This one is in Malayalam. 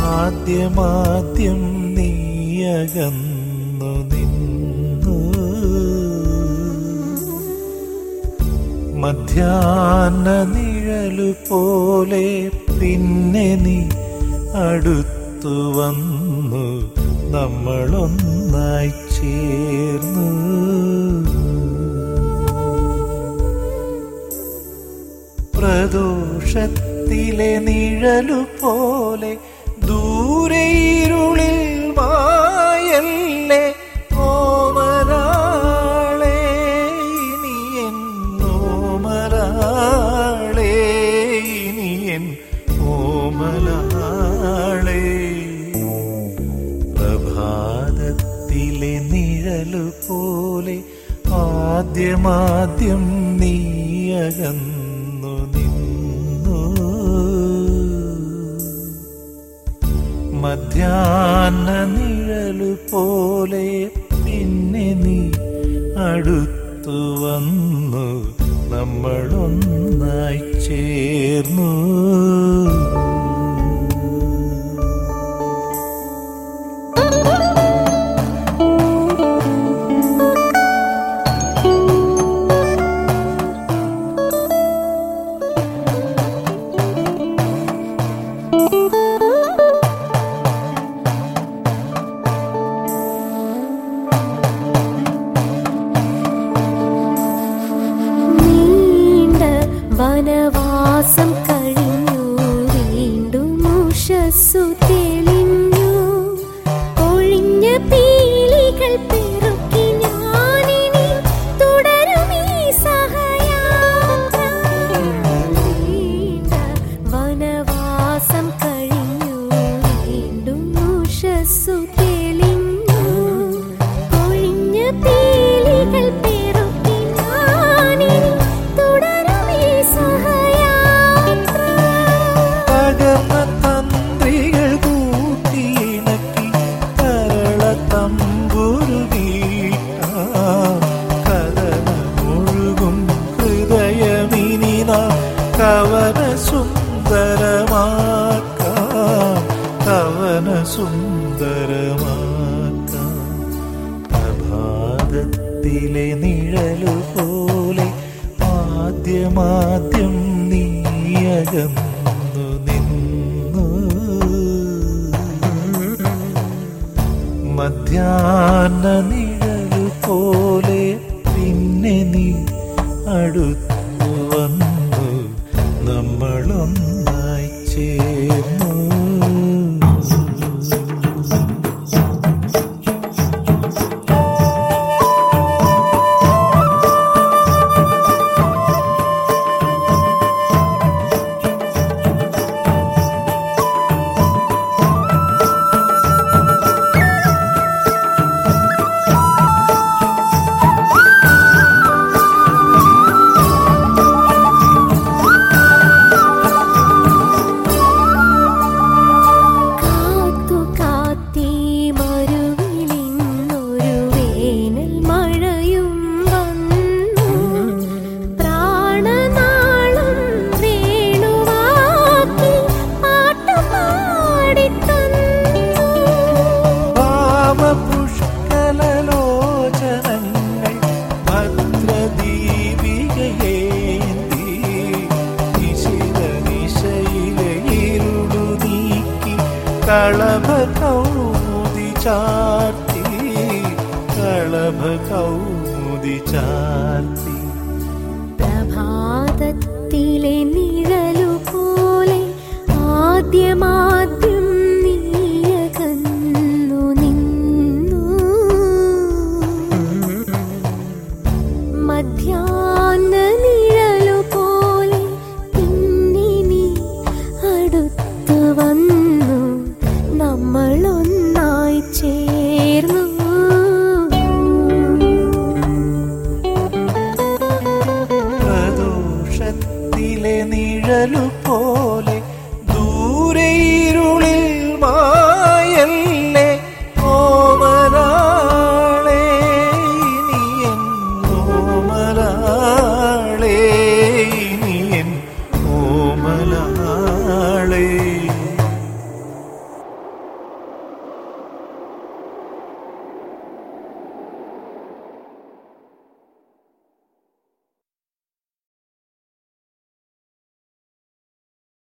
ആദ്യമാദ്യം നീയകന്നു നിന്നു മധ്യാഹ്ന നിഴലു പോലെ പിന്നെ നീ അടുത്തു വന്നു നമ്മളൊന്നായി ചേർന്നു പ്രദോഷത്തിലെ നിഴലു പോലെ ദൂരെ ഇരുളിൽ മായല്ലേ ഓമരാളെ ഇനി എന്നോമരാളെ ഇനി എൻ ഓമലാളെ പ്രഭാതത്തിലെ നിഴലു പോലെ ആദ്യമാദ്യം നീയകന്നു നിന്നു മധ്യാഹ്ന നിഴലു പോലെ പിന്നെ നീ അടുത്തു വന്നു നമ്മളൊന്നായി ചേർന്നു നീണ്ട വനവാസം കഴിഞ്ഞു വീണ്ടും ഉഷസ്സു തെളിഞ്ഞു ഒഴിഞ്ഞ പീലികൾ പെറുക്കി ഞാനിനി തുടരും ഈ സഹയാത്ര നീണ്ട വനവാസം കഴിഞ്ഞു വീണ്ടും ഉഷസ്സു തെളിഞ്ഞു ഒഴിഞ്ഞ പീലികൾ പെറുക്കി ഞാനിനി തുടരും ഈ സഹയാത്ര പകർന്ന തന്ത്രികൾ കൂട്ടിയിണക്കി കരള തമ്പുരു കഥനമൊഴുകും ഹൃദയമിനി നാം കവന സുന്ദരമാക്കാം കവന സുന്ദരമാക്കാം പ്രഭാതത്തിലെ നിഴലു പോലെ ആദ്യമാദ്യം നീയകന്നു നിന്നു മധ്യാഹ്ന നിഴലു പോലെ പിന്നെ നീ അടുത്തു വന്നു നമ്മളൊന്നായി ചേർന്നു കാത്തു കാത്തീ മരുവിലിന്നൊരു വേനൽ മഴയും വന്നു പ്രാണനാളം വേണുവാക്കി പാട്ടുപാടിത്തന്നു ഭാവപുഷ്കലലോചനങ്ങൾ ഭദ്രദീപികയേന്തി നിശിത നിശയിലെ ഇരുളു നീക്കി കളഭ കൗമുദി ചാർത്തി കളഭ കൗമുദി ചാർത്തി പ്രഭാതത്തിലെ നിഴലു പോലെ ആദ്യമാദ്യം നീയകന്നു നിന്നു മധ്യാഹ്ന നിഴലു പോലെ പിന്നെ നീ അടുത്തു വന്നു നമ്മളൊന്നായി ചേർന്നു പ്രദോഷത്തിലെ നിഴലു പോ